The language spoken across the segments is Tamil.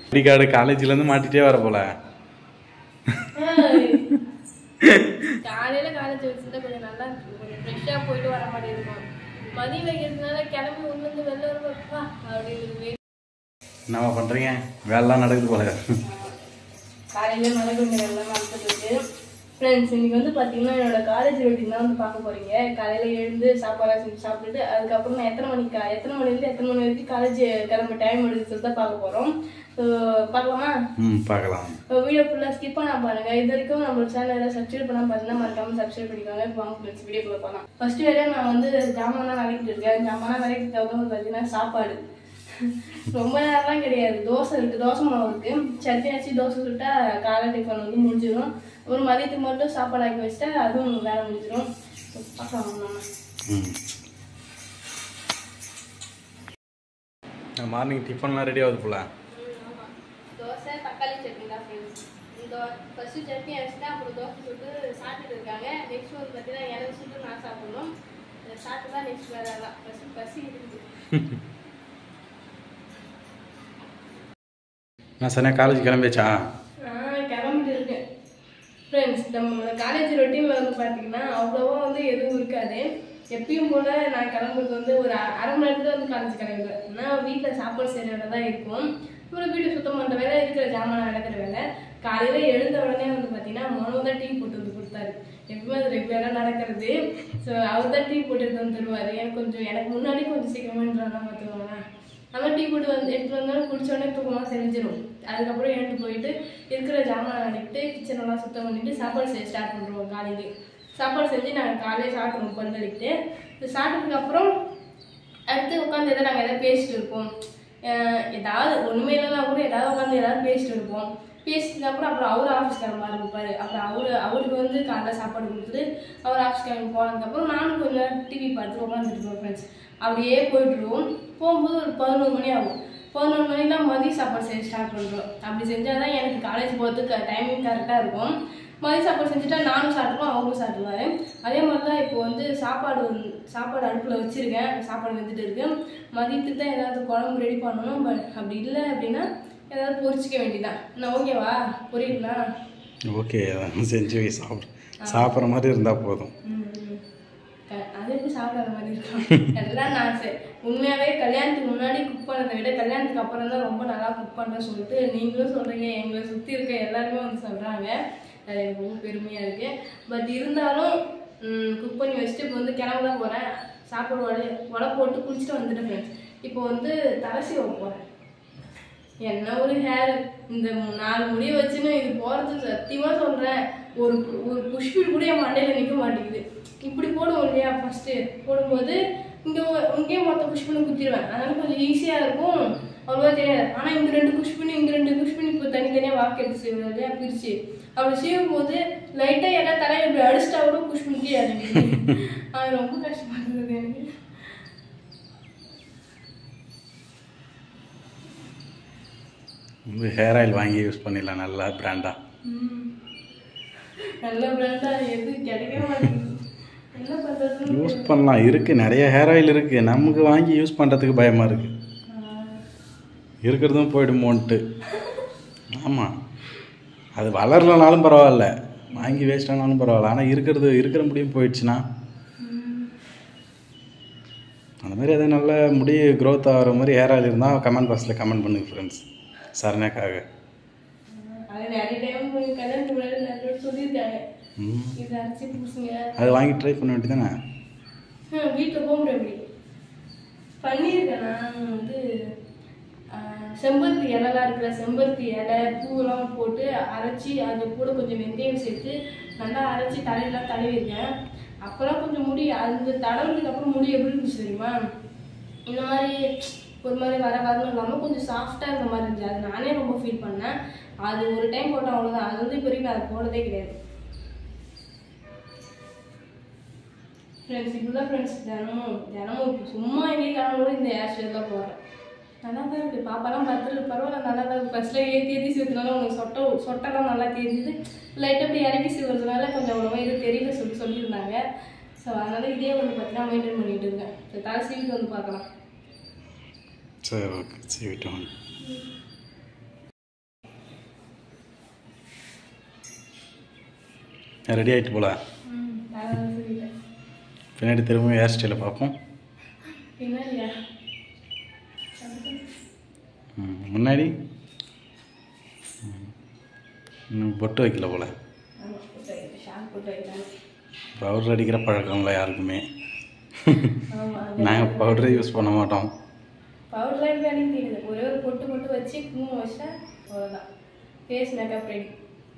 ஐடி கார்டு காலேஜ்லேருந்து மாட்டிகிட்டே வர போல காலையில காலேஜ் வச்சிருந்தா கொஞ்சம் நல்லா இருக்கும் கொஞ்சம் ஃப்ரெஷ்ஷாக போயிட்டு வர மாதிரி இருக்கும் மதியம் வைக்கிறதுனால கிளம்பி உள்ளேருந்து வெளில வருவாப்பா அப்படின்னு என்னவா பண்ணுறீங்க வேலைலாம் நடக்குது போல காலையில மழை கொஞ்சம் எல்லாம் நடந்துட்டு இருக்கு ஃப்ரெண்ட்ஸ் இன்னைக்கு வந்து பார்த்தீங்கன்னா என்னோட காலேஜ் ரொட்டீன் தான் வந்து பார்க்க போறீங்க காலையில எழுந்து சாப்பாடு செஞ்சு சாப்பிட்டுட்டு அதுக்கப்புறம் நான் எத்தனை மணிக்கு எத்தனை மணிலேருந்து எத்தனை மணி வரைக்கும் காலேஜ் கிளம்ப டைம் எடுத்து தான் பார்க்க போறோம் ஸோ பார்க்கலாமா ம் பார்க்கலாம் வீடியோ ஃபுல்லாக ஸ்கிப் பண்ணா பாருங்க இது வரைக்கும் நம்ம சேனலை சப்ஸ்கிரைப் பண்ணா பாருங்க மறக்காம சப்ஸ்கிரைப் பண்ணிக்கோங்க இப்போ வாங்க ஃப்ரெண்ட்ஸ் வீடியோக்குள்ள போகலாம் ஃபர்ஸ்ட் வேலையாக நான் வந்து ஜாமான்லாம் விளக்கிட்டு இருக்கேன் ஜாமான்லாம் விளக்கிட்டு வந்து பார்த்தீங்கன்னா சாப்பாடு ரொம்ப நேரம்லாம் கிடையாது தோசை இருக்கு தோசை மாவு இருக்கு சட்னி வச்சு தோசை சுட்டா காலை டிஃபன் வந்து முடிஞ்சிடும் ஒரு மதியத்துக்கு மட்டும் சாப்பாடு ஆக்கி வச்சுட்டா அதுவும் வேலை முடிஞ்சிடும் பார்க்கலாம் நம்ம ம் மார்னிங் டிஃபன்லாம் ரெடி ஆகுது போல தோசை தக்காளி சட்னி தான் ஃப்ரெண்ட்ஸ் இந்த ஃபர்ஸ்ட் சட்னி அரைச்சிட்டா அப்புறம் தோசை சுட்டு சாப்பிட்டுட்டு இருக்காங்க நெக்ஸ்ட் வந்து பார்த்தீங்கன்னா எனக்கு சுட்டு நான் சாப்பிடணும் இதை சாப்பிட்டு தான் நெக்ஸ்ட் வேலை தான் பசி பசி இருக்குது நான் சொன்னேன் காலேஜ் கிளம்பியாச்சா நான் கிளம்பிட்டு இருக்கேன் ஃப்ரெண்ட்ஸ் நம்ம காலேஜ் ரொட்டீனில் வந்து பார்த்தீங்கன்னா அவ்வளோவா வந்து எதுவும் இருக்காது எப்பயும் போல் நான் கிளம்புறது வந்து ஒரு அ- அரை மணி நேரத்துல வந்து காலேஜ் கிளம்பிடுவேன் நான் வீட்டில் சாப்பாடு செய்கிற வேலை தான் இருக்கும் அப்புறம் வீடு சுத்தம் பண்ணுற வேலை இருக்கிற ஜாமான் விளக்குற வேலை காலையில் எழுந்த உடனே வந்து பார்த்தீங்கன்னா மனோ தான் டீ போட்டு வந்து கொடுத்தாரு எப்பவுமே அது ரெகுலராக நடக்கிறது ஸோ அவர் தான் டீ போட்டு எடுத்து வந்து தருவார் எனக்கு கொஞ்சம் எனக்கு முன்னாடி கொஞ்சம் சீக்கிரமான்றதா பார்த்துக்கோங்களேன் நம்ம டீ போட்டு வந்து எடுத்து வந்தாலும் குடிச்ச உடனே தூக்கமாக தெரிஞ்சிடும் அதுக்கப்புறம் எழுந்து போயிட்டு இருக்கிற ஜாமான் அடிக்கிட்டு கிச்சன் எல்லாம் சுத்தம் பண்ணிட்டு சாப்பாடு செய்ய ஸ்டார்ட் பண்ணுறோம் காலையிலே சாப்பாடு செஞ்சு நாங்கள் காலையிலே சாப்பிட்ருவோம் பல்கழிட்டு இது சாப்பிட்டதுக்கு அப்புறம் அடுத்து உட்காந்து எதாவது நாங்கள் எதாவது பேசிட்டு இருப்போம் அஹ் ஏதாவது ஒன்றுமே இல்லைனா கூட ஏதாவது உட்காந்து ஏதாவது பேசிட்டு இருப்போம் பேசிட்டு அப்புறம் அப்புறம் அவர் ஆஃபீஸ் கிளம்ப ஆரம்பிப்பாரு அப்புறம் அவரு அவருக்கு வந்து காலைல சாப்பாடு கொடுத்துட்டு அவர் ஆஃபீஸ் கிளம்பி போனதுக்கப்புறம் நானும் கொஞ்சம் நேரம் டிவி பார்த்து உட்காந்துட்டு இருப்போம் ஃப்ரெண்ட்ஸ் அப்படியே போயிட்டுருவோம் போகும்போது ஒரு பதினோரு மணி ஆகும் பதினொரு மணிலாம் மதிய சாப்பாடு செய்ய ஸ்டார்ட் பண்ணுறோம் அப்படி செஞ்சால் தான் எனக்கு காலேஜ் போகிறதுக்கு டைமிங் கரெக்டாக இருக்கும் மதிய சாப்பாடு செஞ்சுட்டா நானும் சாப்பிடுவோம் அவங்களும் சாப்பிடுவாரு அதே மாதிரி தான் இப்போ வந்து சாப்பாடு வந்து- சாப்பாடு அடுப்பில் வச்சுருக்கேன் சாப்பாடு வெந்துட்டு இருக்கு மதியத்துக்கு தான் ஏதாவது குழம்பு ரெடி பண்ணணும் பட் அப்படி இல்லை அப்படின்னா ஏதாவது பொரிச்சிக்க வேண்டியதான் நான் ஓகேவா புரியுதுங்களா ஓகே அதான் செஞ்சு வை சாப்பிட சாப்பிட்ற மாதிரி இருந்தால் போதும் ம், ம். க- அது எப்படி சாப்பிடாத மாதிரி இருக்கும் எல்லாம் நான் செ- உண்மையாவே கல்யாணத்துக்கு முன்னாடி குக் பண்ணதை விட கல்யாணத்துக்கு அப்புறம் தான் ரொம்ப நல்லா குக் பண்ணுறேன்னு சொல்லிட்டு நீங்களும் சொல்றீங்க எங்களை சுற்றி இருக்க எல்லாருமே வந்து சொல்றாங்க அது எனக்கு ரொம்ப பெருமையா இருக்கு பட் இருந்தாலும் குக் பண்ணி வச்சுட்டு இப்போ வந்து கிளம்ப தான் போறேன் சாப்பாடு உடை உடை போட்டு குளிச்சுட்டு வந்துட்டேன் ஃப்ரெண்ட்ஸ் இப்போ வந்து தலசி வைக்க போறேன் என்ன ஒரு ஹேர் இந்த மு- நாலு முடிய வச்சுன்னு இது போறது சத்தியமா சொல்றேன் ஒரு ஒரு புஷ்பில் கூட என் மண்டையில நிக்க மாட்டேங்குது இப்படி போடுவோம் இல்லையா ஃபர்ஸ்ட் போடும்போது இங்க ஒ- இங்கேயே மொத்த புஷ்பின்னு குத்திடுவேன் அதனால கொஞ்சம் ஈஸியா இருக்கும் அவ்வளோவா தெரியாது ஆனா இந்த ரெண்டு குஷ்பின்னு இங்க ரெண்டு குஷ்பின்னு இப்போ தனித்தனியா வாக்கு எடுத்து செய்வோம் இல்லையா பிரிச்சு அப்படி செய்யும் போது லைட்டா ஏதாவது தலையில இப்படி அடிச்சிட்டா கூட குஷ்பின் கீழே இறங்கிடுது அது ரொம்ப கஷ்டமா இருந்தது எனக்கு ஹேர் ஆயில் வாங்கி யூஸ் பண்ணிடலாம் நல்லா பிராண்டாக ம். நல்ல பிராண்டா எது கிடைக்க மாட்டேங்குது என்ன பண்றதுன்னு யூஸ் பண்ணலாம் இருக்குது நிறைய ஹேர் ஆயில் இருக்குது நமக்கு வாங்கி யூஸ் பண்ணுறதுக்கு பயமாக இருக்குது இருக்கிறதும் போயிடுமோன்ட்டு ஆமாம் அது வளரலனாலும் பரவாயில்ல வாங்கி வேஸ்ட் ஆனாலும் பரவாயில்ல ஆனால் இருக்கிறது இருக்கிற முடியும் போயிடுச்சுன்னா அந்த மாதிரி எதாவது நல்ல முடி க்ரோத் ஆகிற மாதிரி ஹேர் ஆயில் இருந்தால் கமெண்ட் பாக்ஸில் கமெண்ட் பண்ணுங்க ஃப்ரெண்ட்ஸ் சரணைக்காக அது நிறைய டைம் போய் கல்யாணத்துக்கு முன்னாடி நிறைய பேர் சொல்லியிருக்காங்க ம் இதை அரைச்சி பூசுங்க அது வாங்கி ட்ரை பண்ண வேண்டியதானே ஹம், வீட்டுல போக முடியாது பண்ணியிருக்கேன் நான் வந்து ஆஹ், செம்பருத்தி இலைலாம் இருக்கிற செம்பருத்தி இலை பூவெல்லாம் போட்டு அரைச்சி அது கூட கொஞ்சம் வெந்தயம் சேர்த்து நல்லா அரைச்சி தலையெல்லாம் தடவிருக்கேன் அப்போல்லாம் கொஞ்சம் முடி அந்த தடவுனதுக்கு அப்புறம் முடி எப்படி இருந்துச்சு தெரியுமா இந்த மாதிரி ஒரு மாதிரி வர வரணும் இல்லாமல் கொஞ்சம் சாஃப்டாக இருந்த மாதிரி இருந்துச்சு அது நானே ரொம்ப ஃபீல் பண்ணேன் அது ஒரு டைம் போட்டேன் அவ்வளோதான் அது வந்து இப்போ வரைக்கும் நான் அதை போனதே கிடையாது ஃப்ரெண்ட்ஸ் இப்படிதான் ஃப்ரெண்ட்ஸ் தினமும் தினமும் இப்போ சும்மா எங்கேயும் கிளம்பும் கூட இந்த ஹேர் ஸ்டைல் தான் போகிறேன் நல்லா தான் இருக்குது பாப்பாலாம் பார்த்துட்டு பரவாயில்ல நல்லா தான் இருக்குது ஃபஸ்ட்டில் ஏற்றி ஏற்றி சேர்த்துனால உனக்கு சொட்டை சொட்டெல்லாம் நல்லா தெரிஞ்சுது லைட்டாக இப்படி இறக்கி சீவுறதுனால கொஞ்சம் அவ்வளோவா இது தெரியல சொல்லி சொல்லியிருந்தாங்க ஸோ அதனால் இதே வந்து பார்த்தீங்கன்னா மெயின்டைன் பண்ணிட்டு இருக்கேன் ஸோ தலை சீவிட்டு வந்து பார்க்கலாம் சரி ஓகே சரி விட்டு வாங்க ரெடி ஆகிட்டு போல ம் அதான் சொல்லிட்டேன் பின்னாடி திரும்ப ஹேர் ஸ்டைலை பார்ப்போம் பின்னாடியா ம், முன்னாடி ம். இன்னும் பொட்டு வைக்கல போல ஆமாம் போட்டு வைக்கிறேன் ஷார்ப் போட்டு வைக்கிறேன் பவுடர் அடிக்கிற பழக்கம் இல்லை யாருக்குமே ஆமாம் நாங்கள் பவுடரே யூஸ் பண்ண மாட்டோம் பவுடர்லாம் எப்படி அன்னைக்கு தெரியுது ஒரே ஒரு பொட்டு பொட்டு வச்சு குங்குமம் வச்சா அவ்வளோதான் ஃபேஸ் மேக்கப் ரெடி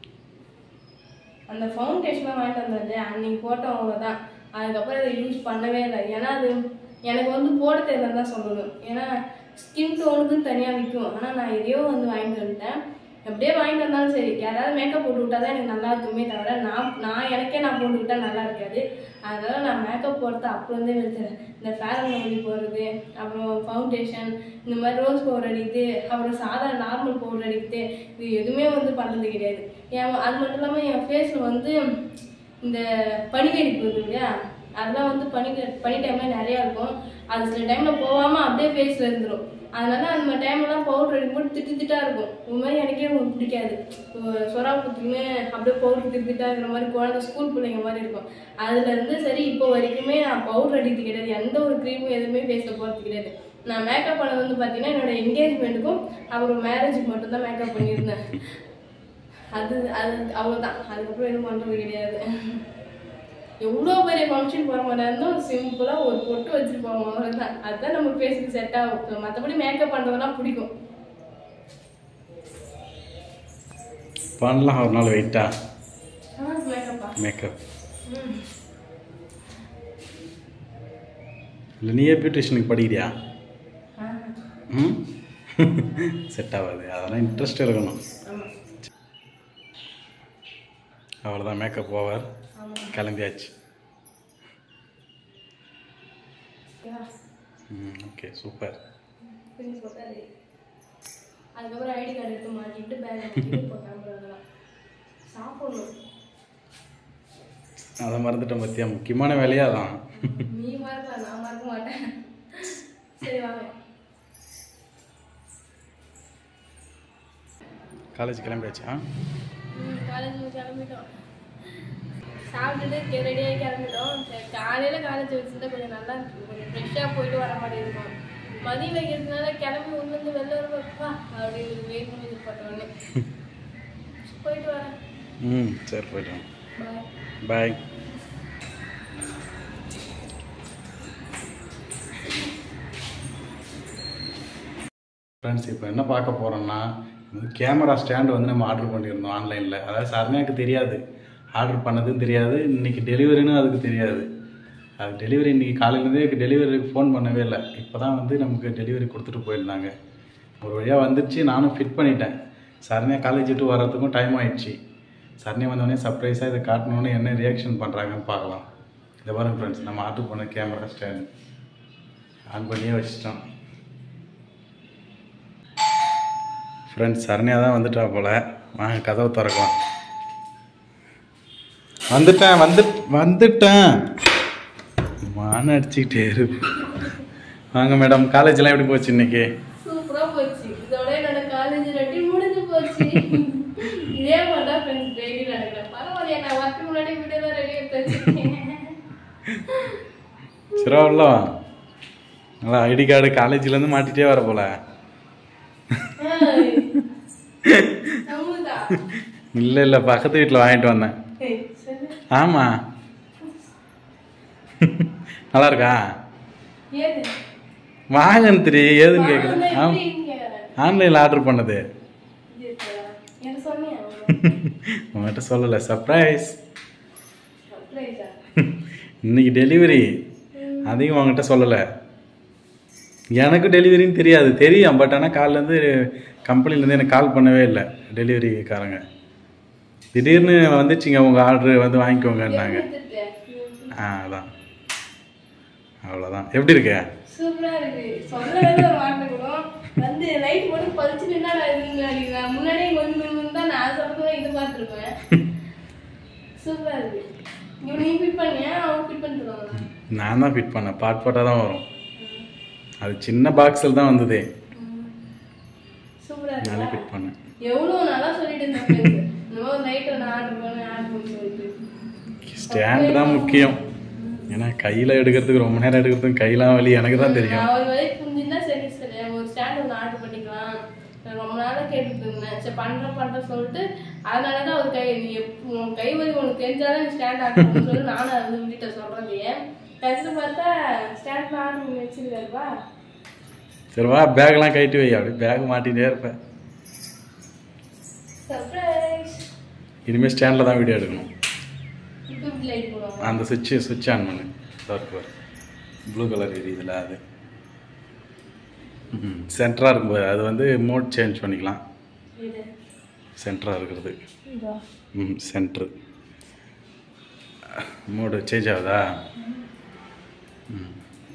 அந்த ஃபவுண்டேஷன்லாம் வாங்கிட்டு வந்தது அன்னைக்கு போட்டோம் அவ்வளோதான் அதுக்கப்புறம் அதை யூஸ் பண்ணவே இல்லை ஏன்னா அது எனக்கு வந்து போட தெரியலன்னு தான் சொல்லணும் ஏன்னா ஸ்கின் டோனுக்குன்னு தனியாக விற்கும் ஆனால் நான் எதையோ வந்து வாங்கிட்டு வந்துட்டேன் எப்படியே வாங்கிட்டு வந்தாலும் சரி யாராவது மேக்கப் போட்டு விட்டா தான் எனக்கு நல்லா இருக்குமே தவிர நான் நான் எனக்கே நான் போட்டுக்கிட்டா நல்லா இருக்காது அதனால நான் மேக்கப் போடுறது அப்போலேருந்தே வச்சுறேன் இந்த ஃபேர் அண்ட் லவ்லி போடுறது அப்புறம் ஃபவுண்டேஷன் இந்த மாதிரி ரோஸ் பவுடர் அடிக்குது அப்புறம் சாதா நார்மல் பவுடர் அடிக்குது இது எதுவுமே வந்து பண்ணுறது கிடையாது என் அது மட்டும் இல்லாமல் என் ஃபேஸில் வந்து இந்த பனிக்கடிப்பு இருக்கு இல்லையா அதெல்லாம் வந்து பனி பனி டைமில் நிறையா இருக்கும் அது சில டைமில் போகாமல் அப்படியே ஃபேஸில் இருந்துடும் அதனால அந்த டைம்லாம் பவுடர் அடிக்கும்போது திட்டு திட்டா இருக்கும் இது மாதிரி எனக்கே உங்களுக்கு பிடிக்காது சொரா புத்துக்குன்னு அப்படியே பவுடர் திட்டு திட்டா இருக்கிற மாதிரி குழந்தை ஸ்கூல் பிள்ளைங்க மாதிரி இருக்கும் அதுல இருந்து சரி இப்போ வரைக்குமே நான் பவுடர் அடிக்கிறது கிடையாது எந்த ஒரு க்ரீமும் எதுவுமே ஃபேஸில் போகிறது கிடையாது நான் மேக்கப் பண்ணது வந்து பார்த்தீங்கன்னா என்னோட என்கேஜ்மெண்ட்டுக்கும் அப்புறம் மேரேஜுக்கு மட்டும்தான் மேக்கப் பண்ணியிருந்தேன் அது அது அவ்வளோதான் அதுக்கப்புறம் எதுவும் பண்ணுறது கிடையாது எவ்வளோ பெரிய ஃபங்க்ஷன் போகிற மாதிரி இருந்தும் சிம்பிளாக ஒரு பொட்டு வச்சுட்டு போவோம் அவ்வளோதான் அதுதான் நம்ம ஃபேஸுக்கு செட் ஆகும் மற்றபடி மேக்கப் பண்ணுறதெல்லாம் பிடிக்கும் பண்ணலாம் ஒரு நாள் வெயிட்டா மேக்கப்பா மேக்கப் ம் இல்லை நீயே பியூட்டிஷனுக்கு படிக்கிறியா ஆ ம் செட் ஆகாது அதெல்லாம் இன்ட்ரெஸ்ட் இருக்கணும் ஆமாம் அவ்வளோதான் மேக்கப் ஓவர் ஆமாம் கிளம்பியாச்சு யா ம் ஓகே சூப்பர் பிரின்ஸ் போட்டாரு அதுக்கப்புறம் ஐடி கார்டு எடுத்து மாட்டிட்டு பேக் மாட்டிட்டு இப்போ கிளம்புறதுலாம் சாப்பிடணும் அதை மறந்துட்டேன் பற்றியா முக்கியமான வேலையே அதான் நீ மறக்கலாம் நான் மறக்க மாட்டேன் சரி வாங்க காலேஜ் கிளம்பியாச்சா ம் காலேஜ் கிளம்பிட்டோம் சாப்பிட்டுட்டு ரெடியாகி கிளம்பிட்டோம் சரி காலையில் காலேஜ் வச்சுருந்தா கொஞ்சம் நல்லா இருக்கும் கொஞ்சம் ஃப்ரெஷ்ஷாக போயிட்டு வர மாதிரி இருக்கும் மதியம் வைக்கிறதுனால கிளம்பி உள்ளேருந்து வெளில வருவா அப்படி வெயிட் பண்ணி இது பண்ணோன்னே போயிட்டு வரேன் ம் சரி போய்ட்டு பாய் பாய் ஃப்ரெண்ட்ஸ் இப்போ என்ன பார்க்க போகிறோம்னா கேமரா ஸ்டாண்டு வந்து நம்ம ஆர்டர் பண்ணியிருந்தோம் ஆன்லைனில் அதாவது சரண்யாவுக்கு தெரியாது ஆர்டர் பண்ணதும் தெரியாது இன்றைக்கி டெலிவரின்னு அதுக்கு தெரியாது அது டெலிவரி இன்றைக்கி காலையிலேருந்தே டெலிவரிக்கு ஃபோன் பண்ணவே இல்லை இப்போ தான் வந்து நமக்கு டெலிவரி கொடுத்துட்டு போயிருந்தாங்க ஒரு வழியாக வந்துடுச்சு நானும் ஃபிட் பண்ணிட்டேன் சரண்யா காலேஜ் விட்டு வர்றதுக்கும் டைம் ஆயிடுச்சு சரண்யா வந்தோடனே சர்ப்ரைஸாக இதை காட்டணுன்னு என்ன ரியாக்ஷன் பண்ணுறாங்கன்னு பார்க்கலாம் இதை பாருங்க ஃப்ரெண்ட்ஸ் நம்ம ஆர்டர் பண்ண கேமரா ஸ்டாண்ட் ஆன் பண்ணியே வச்சிட்டோம் ஃப்ரெண்ட்ஸ் சரண்யா தான் வந்துட்டா போல வாங்க கதவை திறக்கலாம் வந்துட்டேன் வந்து வந்துட்டேன் மான அடிச்சுக்கிட்டே இருக்கு வாங்க மேடம் காலேஜ்லாம் எப்படி போச்சு இன்னைக்கு சூப்பரா போச்சு இதோட என்னோட காலேஜ் ரெட்டி முடிஞ்சு போச்சு இதே மாதிரி தான் ஃப்ரெண்ட்ஸ் டெய்லி நடக்கிறேன் பரவாயில்லையா நான் ஒர்க்கு முன்னாடி வீடியோ ரெடி எடுத்து வச்சிருக்கேன் சரி உள்ள வா நல்லா ஐடி கார்டு காலேஜ்லேருந்து மாட்டிகிட்டே வர போல ஏய், நம்புதா? இல்லை இல்லை பக்கத்து வீட்டில் வாங்கிட்டு வந்தேன் ஏய், சொல்லு. ஆமாம் நல்லா இருக்கா ஏது? வாங்கன்னு தெரியும் ஏதுன்னு வாங்கினா கேட்குறேன் ஆ எப்படி இங்க? ஆன்லைனில் ஆர்டர் பண்ணது இது இருக்கா? எனக்கு சொன்னியா? உங்கள்கிட்ட சொல்லலை சர்ப்ரைஸ் Surprise ஆ? இன்னைக்கு டெலிவரி அதையும் உங்ககிட்ட சொல்லலை எனக்கு டெலிவரின்னு தெரியாது தெரியும் பட் ஆனால் கால்லேருந்து கம்பெனிலேருந்து எனக்கு கால் பண்ணவே இல்லை டெலிவரிக்காரங்க திடீர்னு வந்துச்சுங்க உங்கள் ஆர்டர் வந்து வாங்கிக்கோங்கன்னாங்க எடுத்துட்டேன். ஆ அதான் அவ்வளோதான் எப்படி இருக்க சூப்பரா இருக்கு சொல்லவே ஒரு வார்த்தை கூட வந்து லைட் போட்டு பளிச்சு நின்னா நான் இது அடிக்கிறேன் முன்னாடியே கொஞ்சம் கொஞ்சம் தான் நான் சொல்றது இது பார்த்துருப்பேன் சூப்பரா இருக்கு இவன் நீ ஃபிட் பண்ணியா அவன் ஃபிட் பண்ணி தருவாங்க நான் தான் ஃபிட் பண்ணேன் பாட் பாட்டாக தான் வரும் அது சின்ன பாக்ஸில் தான் வந்ததே சூப்பரா நானே இருக்கு ஃபிட் பண்ணேன் எவ்வளோ நல்லா சொல்லிட்டு இருந்தேன் friends. இந்த மாதிரி லைட்டை நான் ஆர்டர் பண்ணேன் ஆர்டர் பண்ணி சொல்லிட்டு ஸ்டாண்டு தான் முக்கியம் ஏன்னா கையில் எடுக்கிறதுக்கு ரொம்ப நேரம் எடுக்கிறதுக்கு கையெல்லாம் வலி எனக்கு தான் தெரியும் நான் ஒரு வரைக்கும் புரிஞ்சுருந்தா சரி சரி ஒரு ஸ்டாண்ட் ஒன்று ஆர்டர் பண்ணிக்கலாம் நான் ரொம்ப நாளாக கேட்டுட்டு இருந்தேன் சரி பண்ணுறேன் பண்ணுறேன் சொல்லிட்டு அதனால தான் ஒரு கை நீ எப்ப- உன் கை வலி உனக்கு தெரிஞ்சாலும் நீ ஸ்டாண்ட் ஆர்டர் பண்ணு சொல்லி நானும் அதை வந்து வீட்டை சொல்கிறதையே கடைசி பார்த்தா ஸ்டாண்ட் ஆர்டர் பண்ணி வச்சிருக்காருப்பா சரி வா பேக்லாம் கழட்டி வை அப்படி பேக் மாட்டிகிட்டே இருப்பேன் சர்ப்ரைஸ் இனிமேல் ஸ்டாண்டில் தான் வீடியோ எடுக்கணும் இப்போ இப்படி லைட் போடுவாங்க அந்த சுவிட்சு சுவிட்ச் ஆன் பண்ணு டார்க் ப்ளூ கலர் எரியுதுல அது ம் சென்டராக இருக்கும்போது அது வந்து மோட் சேஞ்ச் பண்ணிக்கலாம் இது சென்டராக இருக்கிறது இதா ம் சென்ட்ரு மோடு சேஞ்ச் ஆகுதா ம்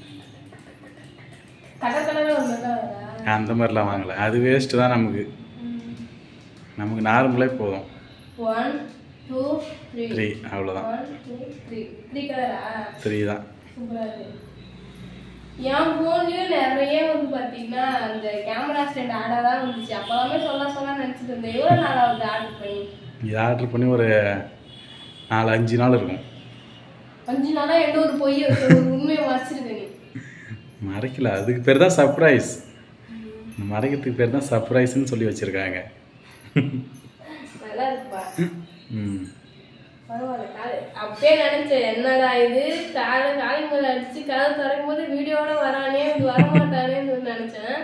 கலர் கலராக ஒன்று தான் வரா அந்த மாதிரிலாம் வாங்கலை அது வேஸ்ட்டு தான் நமக்கு நமக்கு நார்மலே போதும் ஒன் டூ த்ரீ த்ரீ அவ்வளோதான் ஒன் டூ த்ரீ த்ரீ கலரா த்ரீ தான் சூப்பரா இருக்கு என் ஃபோன்லயும் நிறைய வந்து பாத்தீங்கன்னா அந்த கேமரா ஸ்டாண்ட் ஆடா தான் வந்துச்சு அப்போதாமே சொல்ல சொல்ல நினைச்சிட்டு இருந்தேன் எவ்வளவு நாள் ஆகுது ஆர்டர் பண்ணி இது ஆர்டர் பண்ணி ஒரு நாலு அஞ்சு நாள் இருக்கும் அஞ்சு நாளா எந்த ஒரு பொய் இருக்கு, ஒரு உண்மையை மறைச்சிருக்க நீ மறைக்கல அதுக்கு பேர் தான் சர்ப்ரைஸ் மறைக்கிறதுக்கு பேர் தான் சர்ப்ரைஸ்னு சொல்லி வச்சுருக்காங்க நல்லா இருக்குப்பா ம் பரவாயில்ல காலை அப்பயே நினைச்சேன் என்னடா இது காலை காலை மேல அடிச்சு கதை திறக்கும் போது வீடியோட வரானே இது வரமாட்டானேன்னு சொல்லி நினைச்சேன்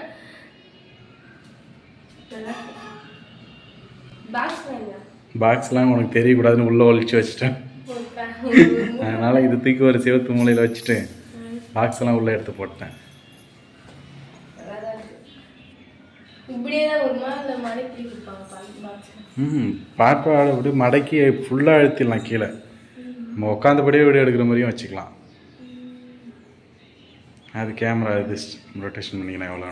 பாக்ஸ் வாங்க பாக்ஸ்லாம் உனக்கு தெரியக்கூடாதுன்னு உள்ளே ஒழிச்சு வச்சுட்டேன் ஒரு க- ஒரு மு- அதனால் இது தூக்கி ஒரு சிவத்து மூலையில் வச்சுட்டு பாக்ஸ் எல்லாம் உள்ளே எடுத்து போட்டேன் நல்லாதான் இருக்கு. இப்படியே தான் வருமா இல்லை மடக்கி கொடுப்பாங்க பால் பாக்ஸ் ம் பாப்பாவோட அப்படி மடக்கி ஃபுல்லாக அழுத்திடலாம் கீழே நம்ம உட்காந்தபடியே வீடியோ எடுக்கிற மாதிரியும் வச்சுக்கலாம் அது கேமரா இது ரொட்டேஷன் பண்ணிக்கலாம் எவ்வளோ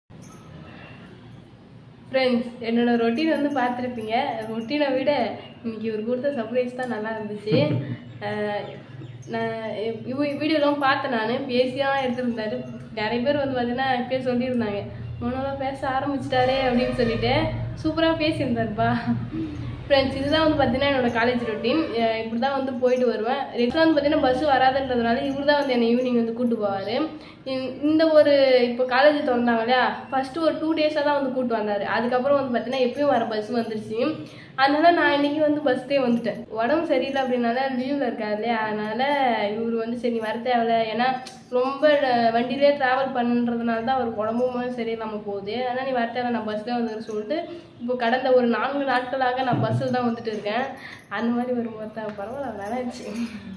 ஃப்ரெண்ட்ஸ் என்னோட ரொட்டீன் வந்து பார்த்துருப்பீங்க ரொட்டீனை விட இன்னைக்கு இவர் கொடுத்த சர்ப்ரைஸ் தான் நல்லா இருந்துச்சு அஹ் நான் வீடியோலாம் பார்த்தேன் நான் பேசியாக எடுத்துருந்தாரு நிறைய பேர் வந்து பார்த்தீங்கன்னா பேர் சொல்லியிருந்தாங்க முன்னெல்லாம் பேச ஆரம்பிச்சிட்டாரே அப்படின்னு சொல்லிட்டு சூப்பராக பேசியிருந்தாருப்பா ஃப்ரெண்ட்ஸ் இதுதான் வந்து பார்த்தீங்கன்னா என்னோட காலேஜ் ரொட்டீன் இப்படி தான் வந்து போயிட்டு வருவேன் ரெகுலர் வந்து பார்த்தீங்கன்னா பஸ் வராதுன்றதுனால இவர் தான் வந்து என்னை ஈவினிங் வந்து கூட்டு போவார் இந்த ஒரு இப்போ காலேஜ் திறந்தாங்க இல்லையா ஃபஸ்ட்டு ஒரு டூ டேஸாக தான் வந்து கூட்டு வந்தார் அதுக்கப்புறம் வந்து பார்த்தீங்கன்னா எப்பயும் வர பஸ் வந்துருச்சு அதனால நான் இன்னைக்கு வந்து பஸ்ஸே வந்துட்டேன் உடம்பு சரியில்லை அப்படின்னால லீவில் இருக்காரு இல்லையா அதனால இவர் வந்து சரி நீ வர தேவையில்ல ஏன்னா ரொம்ப அஹ், வண்டியிலே ட்ராவல் பண்ணுறதுனால தான் அவருக்கு உடம்பும் சரியில்லாமல் போகுது அதனால் நீ வர தேவை நான் பஸ்ஸில் வந்து சொல்லிட்டு இப்போ கடந்த ஒரு நான்கு நாட்களாக நான் பஸ்ஸில் தான் வந்துட்டு இருக்கேன் அந்த மாதிரி வரும்போது தான் பரவாயில்ல நல்லா இருந்துச்சு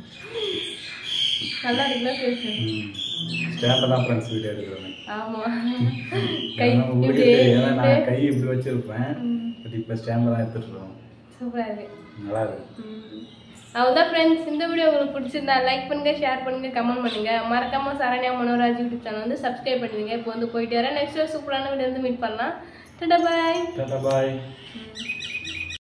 நல்லா இருக்குல்ல பேசு ஸ்டாண்டில் தான் ஃப்ரெண்ட்ஸ் வீடியோ எடுக்கிறேன் ஆமாம் கை ஏன்னா இப்படி உங்களுக்கு ஏன்னா நான் கை இப்படி வச்சிருப்பேன் பட் இப்போ ஸ்டாண்டில் தான் எடுத்துட்டு இருக்கோம் சூப்பராக இருக்கு நல்லா இருக்கு அவ்வளோதான் ஃப்ரெண்ட்ஸ் இந்த வீடியோ உங்களுக்கு பிடிச்சிருந்தா லைக் பண்ணுங்க ஷேர் பண்ணுங்க கமெண்ட் பண்ணுங்க மறக்காம சரண்யா மனோராஜ் யூடியூப் சேனல் வந்து சப்ஸ்கிரைப் பண்ணுங்க இப்போ வந்து போயிட்டு வரேன் நெக்ஸ்ட் சூப்பரான வீடியோ வந்து மீட் பண்ணலாம் டாடா பாய் டாடா பாய்